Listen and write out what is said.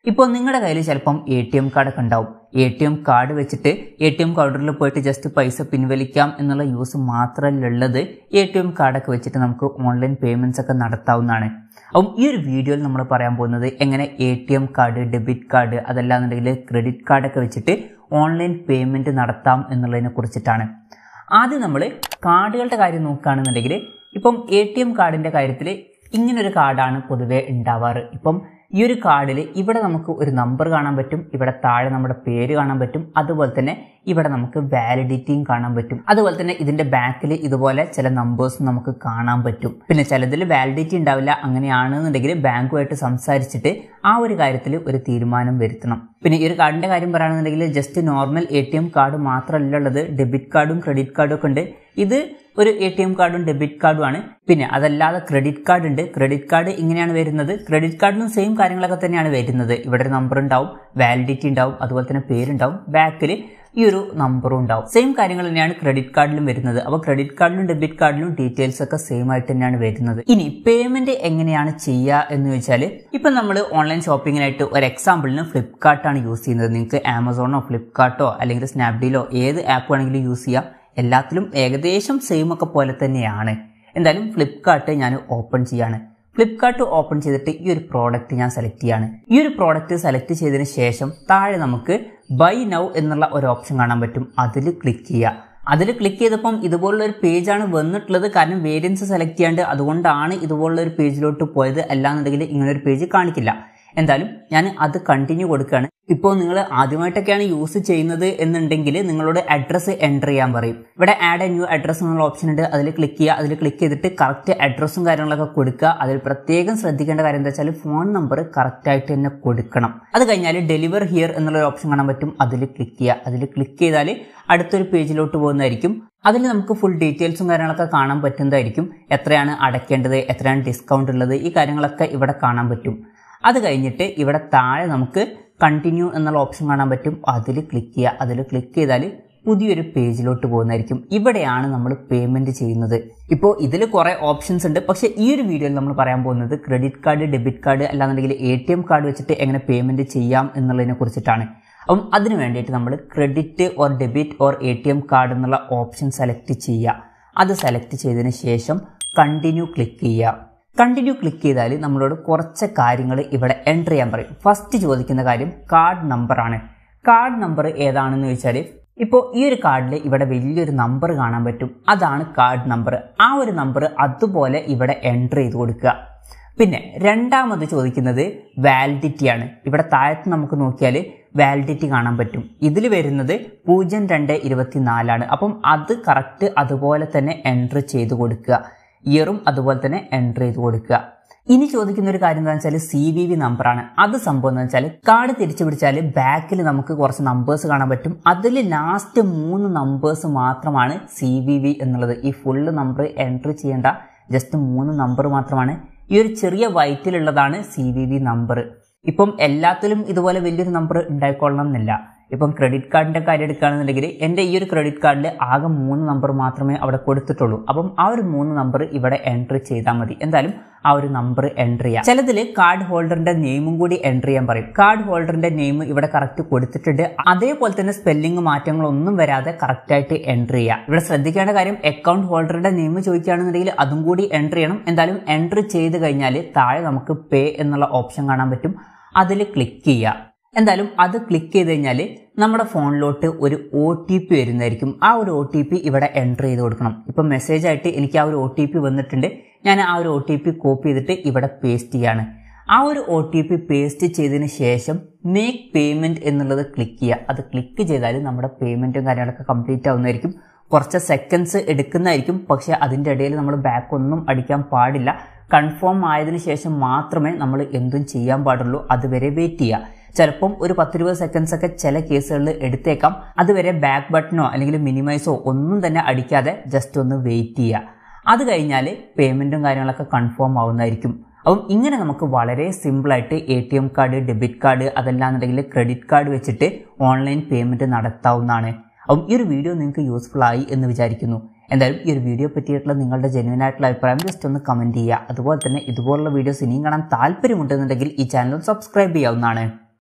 ഇപ്പോൾ നിങ്ങളുടെ കയ്യിൽ ചിലപ്പം എ ടി എം കാർഡൊക്കെ ഉണ്ടാവും എ ടി എം കാർഡ് വെച്ചിട്ട് എ ടി എം കൗണ്ടറിൽ പോയിട്ട് ജസ്റ്റ് പൈസ പിൻവലിക്കാം എന്നുള്ള യൂസ് മാത്രമല്ല ഉള്ളത് എ ടി എം കാർഡൊക്കെ വെച്ചിട്ട് നമുക്ക് ഓൺലൈൻ പേയ്മെൻറ്റ്സ് ഒക്കെ നടത്താവുന്നതാണ് അപ്പം ഈ ഒരു വീഡിയോയിൽ നമ്മൾ പറയാൻ പോകുന്നത് എങ്ങനെ A T M card debit card അതല്ലാന്നുണ്ടെങ്കിൽ ക്രെഡിറ്റ് കാർഡൊക്കെ വെച്ചിട്ട് ഓൺലൈൻ പേയ്മെൻറ്റ് നടത്താം എന്നുള്ളതിനെ കുറിച്ചിട്ടാണ് ആദ്യം നമ്മൾ കാർഡുകളുടെ കാര്യം നോക്കുകയാണെന്നുണ്ടെങ്കിൽ ഇപ്പം എ ടി എം കാർഡിൻ്റെ കാര്യത്തിൽ ഇങ്ങനൊരു കാർഡാണ് പൊതുവേ ഉണ്ടാവാറ് ഇപ്പം ഈ ഒരു കാർഡിൽ ഇവിടെ നമുക്ക് ഒരു നമ്പർ കാണാൻ പറ്റും ഇവിടെ താഴെ നമ്മുടെ പേര് കാണാൻ പറ്റും അതുപോലെ തന്നെ ഇവിടെ നമുക്ക് വാലിഡിറ്റിയും കാണാൻ പറ്റും അതുപോലെ തന്നെ ഇതിന്റെ ബാക്കിൽ ഇതുപോലെ ചില നമ്പേഴ്സ് നമുക്ക് കാണാൻ പറ്റും പിന്നെ ചിലതിൽ വാലിഡിറ്റി ഉണ്ടാവില്ല അങ്ങനെയാണെന്നുണ്ടെങ്കിൽ ബാങ്കുമായിട്ട് സംസാരിച്ചിട്ട് ആ ഒരു കാര്യത്തിൽ ഒരു തീരുമാനം വരുത്തണം പിന്നെ ഈ ഒരു കാർഡിന്റെ കാര്യം പറയുകയാണെന്നുണ്ടെങ്കിൽ just normal A T M card മാത്രമല്ല ഉള്ളത് ഡെബിറ്റ് കാർഡും ക്രെഡിറ്റ് കാർഡും ഒക്കെ ഉണ്ട് ഇത് ഒരു എ ടി എം കാർഡും ഡെബിറ്റ് കാർഡും ആണ് പിന്നെ അതല്ലാതെ ക്രെഡിറ്റ് കാർഡ് ഉണ്ട് ക്രെഡിറ്റ് കാർഡ് ഇങ്ങനെയാണ് വരുന്നത് ക്രെഡിറ്റ് കാർഡിനും സെയിം കാര്യങ്ങളൊക്കെ തന്നെയാണ് വരുന്നത് ഇവിടെ ഒരു നമ്പർ ഉണ്ടാവും വാലിഡിറ്റി ഉണ്ടാവും അതുപോലെ തന്നെ പേരുണ്ടാവും ബാക്കിൽ ഈ ഒരു നമ്പറും ഉണ്ടാവും സെയിം കാര്യങ്ങൾ തന്നെയാണ് ക്രെഡിറ്റ് കാർഡിലും വരുന്നത് അപ്പോൾ ക്രെഡിറ്റ് കാർഡിലും ഡെബിറ്റ് കാർഡിലും ഡീറ്റെയിൽസ് ഒക്കെ സെയിം ആയിട്ട് തന്നെയാണ് വരുന്നത് ഇനി പേയ്മെന്റ് എങ്ങനെയാണ് ചെയ്യുക എന്ന് വെച്ചാൽ ഇപ്പൊ നമ്മൾ ഓൺലൈൻ ഷോപ്പിങ്ങിനായിട്ട് ഒരു എക്സാമ്പിളിന് ഫ്ലിപ്കാർട്ടാണ് യൂസ് ചെയ്യുന്നത് നിങ്ങൾക്ക് ആമസോണോ ഫ്ലിപ്കാർട്ടോ അല്ലെങ്കിൽ സ്നാപ്ഡീലോ ഏത് ആപ്പ് വേണമെങ്കിലും യൂസ് ചെയ്യാം എല്ലാത്തിലും ഏകദേശം സെയിം ഒക്കെ പോലെ തന്നെയാണ് എന്തായാലും ഫ്ലിപ്കാർട്ട് ഞാൻ ഓപ്പൺ ചെയ്യാണ് ഫ്ലിപ്കാർട്ട് ഓപ്പൺ ചെയ്തിട്ട് ഈ ഒരു പ്രോഡക്റ്റ് ഞാൻ സെലക്ട് ചെയ്യാണ് ഈ ഒരു പ്രോഡക്റ്റ് സെലക്ട് ചെയ്തതിന് ശേഷം താഴെ നമുക്ക് ബൈ നൗ എന്നുള്ള ഒരു ഓപ്ഷൻ കാണാൻ പറ്റും അതിൽ ക്ലിക്ക് ചെയ്യുക അതിൽ ക്ലിക്ക് ചെയ്തപ്പം ഇതുപോലുള്ള ഒരു പേജാണ് വന്നിട്ടുള്ളത് കാരണം വേരിയൻസ് സെലക്ട് ചെയ്യാണ്ട് അതുകൊണ്ടാണ് ഇതുപോലുള്ള ഒരു പേജിലോട്ട് പോയത് അല്ലാന്നുണ്ടെങ്കിൽ ഇങ്ങനെ ഒരു പേജ് കാണിക്കില്ല എന്തായാലും ഞാൻ അത് കണ്ടിന്യൂ കൊടുക്കുകയാണ് ഇപ്പോൾ നിങ്ങൾ ആദ്യമായിട്ടൊക്കെയാണ് യൂസ് ചെയ്യുന്നത് എന്നുണ്ടെങ്കിൽ നിങ്ങളോട് അഡ്രസ്സ് എൻ്റർ ചെയ്യാൻ പറയും ഇവിടെ ആഡ് എ ന്യൂ അഡ്രസ്സ് എന്നുള്ള ഓപ്ഷൻ ഉണ്ട് അതിൽ ക്ലിക്ക് ചെയ്യുക അതിൽ ക്ലിക്ക് ചെയ്തിട്ട് കറക്റ്റ് അഡ്രസ്സും കാര്യങ്ങളൊക്കെ കൊടുക്കുക അതിൽ പ്രത്യേകം ശ്രദ്ധിക്കേണ്ട കാര്യം എന്താ വെച്ചാൽ ഫോൺ നമ്പർ കറക്റ്റ് ആയിട്ട് തന്നെ കൊടുക്കണം അത് കഴിഞ്ഞാൽ ഡെലിവർ ഹിയർ എന്നുള്ള ഒരു ഓപ്ഷൻ കാണാൻ പറ്റും അതിൽ ക്ലിക്ക് ചെയ്യുക അതിൽ ക്ലിക്ക് ചെയ്താൽ അടുത്തൊരു പേജിലോട്ട് പോകുന്നതായിരിക്കും അതിൽ നമുക്ക് ഫുൾ ഡീറ്റെയിൽസും കാര്യങ്ങളൊക്കെ കാണാൻ പറ്റുന്നതായിരിക്കും എത്രയാണ് അടയ്ക്കേണ്ടത് എത്രയാണ് ഡിസ്കൗണ്ട് ഉള്ളത് ഈ കാര്യങ്ങളൊക്കെ ഇവിടെ കാണാൻ പറ്റും അത് കഴിഞ്ഞിട്ട് ഇവിടെ താഴെ നമുക്ക് കണ്ടിന്യൂ എന്നുള്ള ഓപ്ഷൻ കാണാൻ പറ്റും അതിൽ ക്ലിക്ക് ചെയ്യുക അതിൽ ക്ലിക്ക് ചെയ്താൽ പുതിയൊരു പേജിലോട്ട് പോകുന്നതായിരിക്കും ഇവിടെയാണ് നമ്മൾ പേയ്മെൻറ്റ് ചെയ്യുന്നത് ഇപ്പോൾ ഇതിൽ കുറേ ഓപ്ഷൻസ് ഉണ്ട് പക്ഷേ ഈ ഒരു വീഡിയോയിൽ നമ്മൾ പറയാൻ പോകുന്നത് ക്രെഡിറ്റ് കാർഡ് ഡെബിറ്റ് കാർഡ് അല്ലാന്നുണ്ടെങ്കിൽ എ ടി എം കാർഡ് വെച്ചിട്ട് എങ്ങനെ പേയ്മെൻറ്റ് ചെയ്യാം എന്നുള്ളതിനെ കുറിച്ചിട്ടാണ് അപ്പം അതിന് വേണ്ടിയിട്ട് നമ്മൾ credit or debit or A T M card എന്നുള്ള ഓപ്ഷൻ സെലക്ട് ചെയ്യുക അത് സെലക്ട് ചെയ്തതിന് ശേഷം കണ്ടിന്യൂ ക്ലിക്ക് ചെയ്യുക കണ്ടിന്യൂ ക്ലിക്ക് ചെയ്താൽ നമ്മളോട് കുറച്ച് കാര്യങ്ങൾ ഇവിടെ എൻ്റർ ചെയ്യാൻ പറയും ഫസ്റ്റ് ചോദിക്കുന്ന കാര്യം കാർഡ് നമ്പറാണ് കാർഡ് നമ്പർ ഏതാണെന്ന് ചോദിച്ചാൽ ഇപ്പോൾ ഈ ഒരു കാർഡിൽ ഇവിടെ വലിയൊരു നമ്പർ കാണാൻ പറ്റും അതാണ് കാർഡ് നമ്പർ ആ ഒരു നമ്പർ അതുപോലെ ഇവിടെ എൻ്റർ ചെയ്ത് കൊടുക്കുക പിന്നെ രണ്ടാമത് ചോദിക്കുന്നത് വാലിഡിറ്റിയാണ് ഇവിടെ താഴത്ത് നമുക്ക് നോക്കിയാൽ വാലിഡിറ്റി കാണാൻ പറ്റും ഇതിൽ വരുന്നത് പൂജ്യം രണ്ട് ഇരുപത്തി നാലാണ് അപ്പം അത് കറക്റ്റ് അതുപോലെ തന്നെ എൻ്റർ ചെയ്ത് കൊടുക്കുക ഇയറും അതുപോലെ തന്നെ എൻ്റർ ചെയ്ത് കൊടുക്കുക ഇനി ചോദിക്കുന്ന ഒരു കാര്യം എന്താണെന്ന് വെച്ചാൽ സി വി വി നമ്പറാണ് അത് സംഭവം എന്ന് വെച്ചാൽ കാർഡ് തിരിച്ചു പിടിച്ചാൽ ബാക്കിൽ നമുക്ക് കുറച്ച് നമ്പേഴ്സ് കാണാൻ പറ്റും അതിൽ ലാസ്റ്റ് മൂന്ന് നമ്പേഴ്സ് മാത്രമാണ് സി വി വി എന്നുള്ളത് ഈ ഫുള്ള് നമ്പർ എൻട്രി ചെയ്യേണ്ട ജസ്റ്റ് മൂന്ന് നമ്പർ മാത്രമാണ് ഈ ഒരു ചെറിയ വൈറ്റിലുള്ളതാണ് സി വി വി നമ്പർ ഇപ്പം എല്ലാത്തിലും ഇതുപോലെ വലിയൊരു നമ്പർ ഉണ്ടായിക്കൊള്ളണം എന്നില്ല ഇപ്പം ക്രെഡിറ്റ് കാർഡിൻ്റെ കാര്യം എടുക്കുകയാണെന്നുണ്ടെങ്കിൽ എൻ്റെ ഈ ഒരു ക്രെഡിറ്റ് കാർഡിൽ ആകെ മൂന്ന് നമ്പർ മാത്രമേ അവിടെ കൊടുത്തിട്ടുള്ളൂ അപ്പം ആ ഒരു മൂന്ന് നമ്പർ ഇവിടെ എൻട്രി ചെയ്താൽ മതി എന്തായാലും ആ ഒരു നമ്പർ എൻട്രി ചെയ്യാം ചിലതിൽ കാർഡ് ഹോൾഡറിന്റെ നെയിമും കൂടി എൻട്രി ചെയ്യാൻ പറയും കാർഡ് ഹോൾഡറിന്റെ നെയിം ഇവിടെ കറക്റ്റ് കൊടുത്തിട്ടുണ്ട് അതേപോലെ തന്നെ സ്പെല്ലിംഗ് മാറ്റങ്ങളൊന്നും വരാതെ കറക്റ്റ് ആയിട്ട് എൻട്രി ചെയ്യാം ഇവിടെ ശ്രദ്ധിക്കേണ്ട കാര്യം അക്കൗണ്ട് ഹോൾഡറുടെ നെയിം ചോദിക്കുകയാണെന്നുണ്ടെങ്കിൽ അതും കൂടി എൻട്രി ചെയ്യണം എന്തായാലും എൻട്രി ചെയ്ത് കഴിഞ്ഞാൽ താഴെ നമുക്ക് പേ എന്നുള്ള ഓപ്ഷൻ കാണാൻ പറ്റും അതിൽ ക്ലിക്ക് ചെയ്യുക എന്തായാലും അത് ക്ലിക്ക് ചെയ്ത് കഴിഞ്ഞാൽ നമ്മുടെ ഫോണിലോട്ട് ഒരു ഒ ടി പി വരുന്നതായിരിക്കും ആ ഒരു ഒ ടി പി ഇവിടെ എൻ്റർ ചെയ്ത് കൊടുക്കണം ഇപ്പം മെസ്സേജ് ആയിട്ട് എനിക്ക് ആ ഒരു ഒ ടി പി വന്നിട്ടുണ്ട് ഞാൻ ആ ഒരു ഒ ടി പി കോപ്പി ചെയ്തിട്ട് ഇവിടെ പേസ്റ്റ് ചെയ്യാണ് ആ ഒരു ഒ ടി പി പേസ്റ്റ് ചെയ്തതിന് ശേഷം മേക്ക് പേയ്മെൻറ്റ് എന്നുള്ളത് ക്ലിക്ക് ചെയ്യുക അത് ക്ലിക്ക് ചെയ്താൽ നമ്മുടെ പേയ്മെൻറ്റും കാര്യങ്ങളൊക്കെ കംപ്ലീറ്റ് ആവുന്നതായിരിക്കും കുറച്ച് സെക്കൻഡ്സ് എടുക്കുന്നതായിരിക്കും പക്ഷേ അതിൻ്റെ ഇടയിൽ നമ്മൾ ബാക്ക് ഒന്നും അടിക്കാൻ പാടില്ല കൺഫേം ആയതിനു ശേഷം മാത്രമേ നമ്മൾ എന്തും ചെയ്യാൻ പാടുള്ളൂ അതുവരെ വെയിറ്റ് ചെയ്യുക ചിലപ്പം ഒരു പത്തിരുപത് സെക്കൻഡ്സ് ഒക്കെ ചില കേസുകളിൽ എടുത്തേക്കാം അതുവരെ ബാക്ക് ബട്ടണോ അല്ലെങ്കിൽ മിനിമൈസോ ഒന്നും തന്നെ അടിക്കാതെ ജസ്റ്റ് ഒന്ന് വെയിറ്റ് ചെയ്യുക അത് കഴിഞ്ഞാൽ പേയ്മെൻറ്റും കാര്യങ്ങളൊക്കെ കൺഫേം ആവുന്നതായിരിക്കും അപ്പം ഇങ്ങനെ നമുക്ക് വളരെ സിമ്പിളായിട്ട് A T M card debit card അതല്ലാന്നുണ്ടെങ്കിൽ ക്രെഡിറ്റ് കാർഡ് വെച്ചിട്ട് ഓൺലൈൻ പേയ്മെൻറ്റ് നടത്താവുന്നതാണ് അപ്പം ഈ ഒരു വീഡിയോ നിങ്ങൾക്ക് യൂസ്ഫുൾ ആയി എന്ന് വിചാരിക്കുന്നു എന്തായാലും ഈ ഒരു വീഡിയോ പറ്റിയിട്ടുള്ള നിങ്ങളുടെ ജെന്യൂൻ ആയിട്ടുള്ള അഭിപ്രായം ജസ്റ്റ് ഒന്ന് കമൻറ്റ് ചെയ്യുക അതുപോലെ തന്നെ ഇതുപോലുള്ള വീഡിയോസ് ഇനിയും കാണാൻ താല്പര്യമുണ്ടെന്നുണ്ടെങ്കിൽ ഈ ചാനൽ സബ്സ്ക്രൈബ് ചെയ്യാവുന്നതാണ്